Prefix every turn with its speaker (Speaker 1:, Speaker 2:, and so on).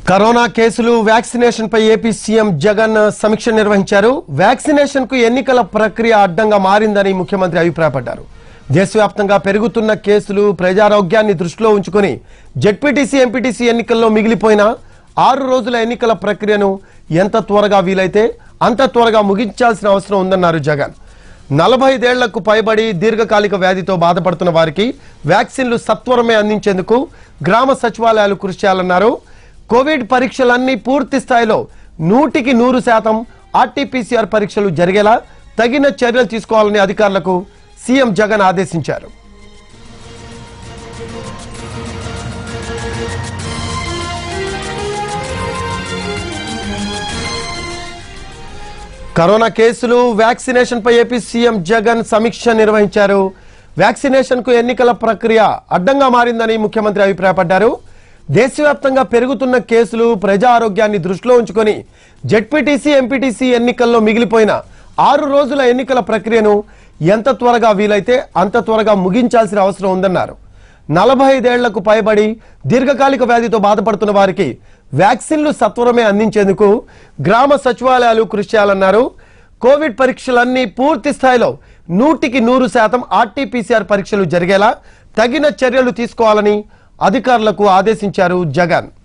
Speaker 1: corona కేసులు vaccination పై AP CM Jagan సమీక్ష నిర్వహించారు వ్యాక్సినేషన్ కు ఎన్నికల ప్రక్రియ అడ్డంగా మారిందని ముఖ్యమంత్రి అభిప్రాయపడ్డారు దేశవ్యాప్తంగా పెరుగుతున్న కేసులు ప్రజారోగ్యాన్ని దృష్టిలో ఉంచుకొని జెడ్పీటీసీ ఎంపీటీసీ ఎన్నికల్లో మిగిలిపోయిన ఆరు రోజుల ఎన్నికల ప్రక్రియను ఎంత త్వరగా వీలైతే అంత త్వరగా ముగించాల్సిన అవసరం ఉందన్నారు జగన్ నలభై ఐదేళ్లకు పైబడి దీర్ఘకాలిక వ్యాధితో బాధపడుతున్న వారికి వ్యాక్సిన్లు సత్వరమే అందించేందుకు గ్రామ సచివాలయాలు కృషి చేయాలన్నారు కోవిడ్ పరీక్షలన్నీ పూర్తి స్థాయిలో నూటికి నూరు శాతం ఆర్టీపీసీఆర్ పరీక్షలు జరిగేలా తగిన చర్యలు తీసుకోవాలని అధికారులకు సీఎం జగన్ ఆదేశించారు కరోనా కేసులు వ్యాక్సినేషన్ పై ఏపీ సీఎం జగన్ సమీక్ష నిర్వహించారు వ్యాక్సినేషన్ కు ఎన్నికల ప్రక్రియ అడ్డంగా మారిందని ముఖ్యమంత్రి అభిప్రాయపడ్డారు దేశవ్యాప్తంగా పెరుగుతున్న కేసులు ప్రజా ఆరోగ్యాన్ని దృష్టిలో ఉంచుకొని జెడ్పీటీసీ ఎంపీటీసీ ఎన్నికల్లో మిగిలిపోయిన ఆరు రోజుల ఎన్నికల ప్రక్రియను ఎంత త్వరగా వీలైతే అంత త్వరగా ముగించాల్సిన అవసరం ఉందన్నారు నలభై ఐదేళ్లకు పైబడి దీర్ఘకాలిక వ్యాధితో బాధపడుతున్న వారికి వ్యాక్సిన్లు సత్వరమే అందించేందుకు గ్రామ సచివాలయాలు కృషి చేయాలన్నారు కోవిడ్ పరీక్షలన్నీ పూర్తి స్థాయిలో నూటికి నూరు శాతం ఆర్టీపీసీఆర్ పరీక్షలు జరిగేలా తగిన చర్యలు తీసుకోవాలని అధికారులకు ఆదేశించారు జగన్